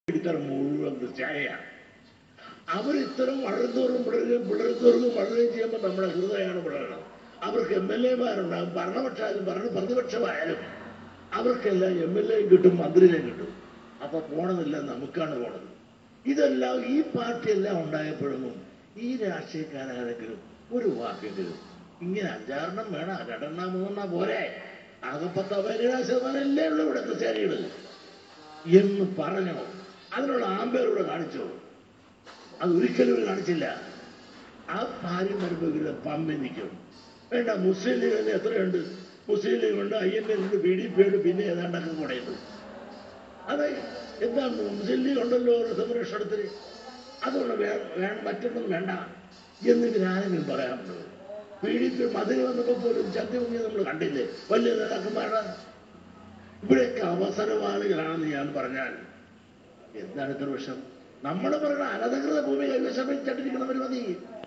ഇത്തരം മുഴുവൻ ക്രിസ്ത്യാനിയാണ് അവർ ഇത്തരം വളരുന്നോറും പിളരുകയും പിളരുന്നോറും വളരുകയും ചെയ്യുമ്പോൾ നമ്മുടെ ഹൃദയമാണ് പിളരണം അവർക്ക് എം എൽ എമാരുണ്ടാകും ഭരണപക്ഷമായാലും ഭരണ പ്രതിപക്ഷമായാലും അവർക്കെല്ലാം എം എൽ എയും കിട്ടും മന്ത്രിനെയും കിട്ടും അപ്പൊ പോണതില്ല നമുക്കാണ് പോണത് ഇതെല്ലാം ഈ പാർട്ടിയെല്ലാം ഉണ്ടായപ്പോഴും ഈ രാഷ്ട്രീയക്കാരാരെങ്കിലും ഒരു വാക്കെങ്കിലും ഇങ്ങനെ അഞ്ചാറെണ്ണം വേണം രണ്ടെണ്ണം മൂന്നെണ്ണം പോരെ ആകെ പത്ത് പതിനേഴ് ശതമാനം അല്ലേ ഉള്ളൂ ഇവിടെ ക്രിസ്ത്യാനികൾ എന്ന് പറഞ്ഞോ അതിനുള്ള ആമ്പേറൂടെ കാണിച്ചോ അത് ഒരിക്കലും ഇവര് കാണിച്ചില്ല ആ ഭാര്യ വരുമ്പോൾ പമ്പി നിൽക്കും വേണ്ട മുസ്ലിം ലീഗ് തന്നെ എത്രയുണ്ട് മുസ്ലിം ലീഗ് ഉണ്ട് ഐ എൻ എൽ ഉണ്ട് ബി ഡി പി ഉണ്ട് പിന്നെ ഏതാണ്ടൊക്കെ കൂടെ ഉണ്ട് അതെ എന്താണ് മുസ്ലിം ലീഗ് ഉണ്ടല്ലോ ഒരു സംരക്ഷണത്തിന് അതുകൊണ്ട് വേ വേണം മറ്റൊന്നും വേണ്ട എന്ന് ഇവരാരെങ്കിലും പറയാറുണ്ട് പി ഡി പി മതിൽ വന്നപ്പോൾ പോലും ചന്ദ്രമുങ്ങി നമ്മൾ കണ്ടില്ലേ വലിയ നേതാക്കന്മാരാണ് ഇവിടെയൊക്കെ അവസരവാളികളാണെന്ന് ഞാൻ പറഞ്ഞാൽ എന്താണ് ഇത്ര വിഷം നമ്മൾ പറയുന്ന അനധികൃത ഭൂമി കൈവശം വെച്ചിട്ടിരിക്കണവർ മതി